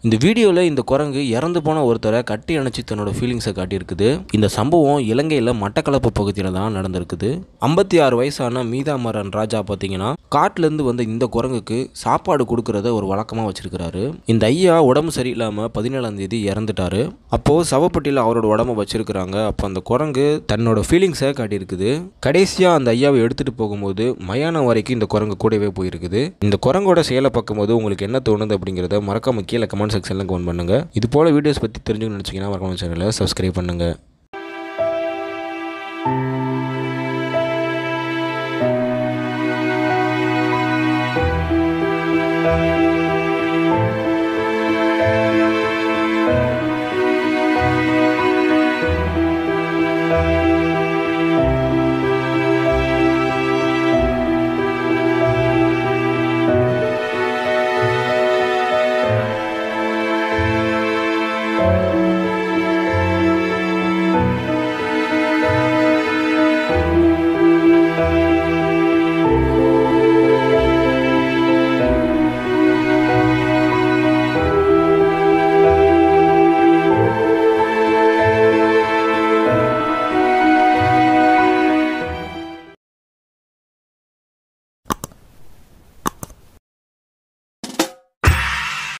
இந்த வீடியோவில் இந்த குரங்கு இறந்து போன ஒருத்தரை கட்டி அணைச்சி தன்னோட ஃபீலிங்ஸை காட்டியிருக்குது இந்த சம்பவம் இலங்கையில் மட்டக்களப்பு பகுதியில் தான் நடந்திருக்குது ஐம்பத்தி ஆறு வயசான மீதாமரன் ராஜா பார்த்தீங்கன்னா காட்டிலேருந்து வந்த இந்த குரங்குக்கு சாப்பாடு கொடுக்கறத ஒரு வழக்கமாக வச்சிருக்கிறாரு இந்த ஐயா உடம்பு சரியில்லாமல் பதினேழாம் தேதி இறந்துட்டாரு அப்போது சவப்பட்டியில் அவரோட உடம்ப வச்சிருக்கிறாங்க அப்போ அந்த குரங்கு தன்னோட ஃபீலிங்ஸை காட்டியிருக்குது கடைசியாக அந்த ஐயாவை எடுத்துகிட்டு போகும்போது மயானம் வரைக்கும் இந்த குரங்கு கூடவே போயிருக்குது இந்த குரங்கோட செயலை பார்க்கும்போது உங்களுக்கு என்ன தோணுது அப்படிங்கிறத மறக்காம கீழே கமெண்ட் செக்ஷனில் கமெண்ட் பண்ணுங்கள் இது போல் வீடியோஸ் பற்றி தெரிஞ்சுக்கணும்னு நினச்சிங்கன்னா மறக்காம சேனலை சப்ஸ்கிரைப் பண்ணுங்கள்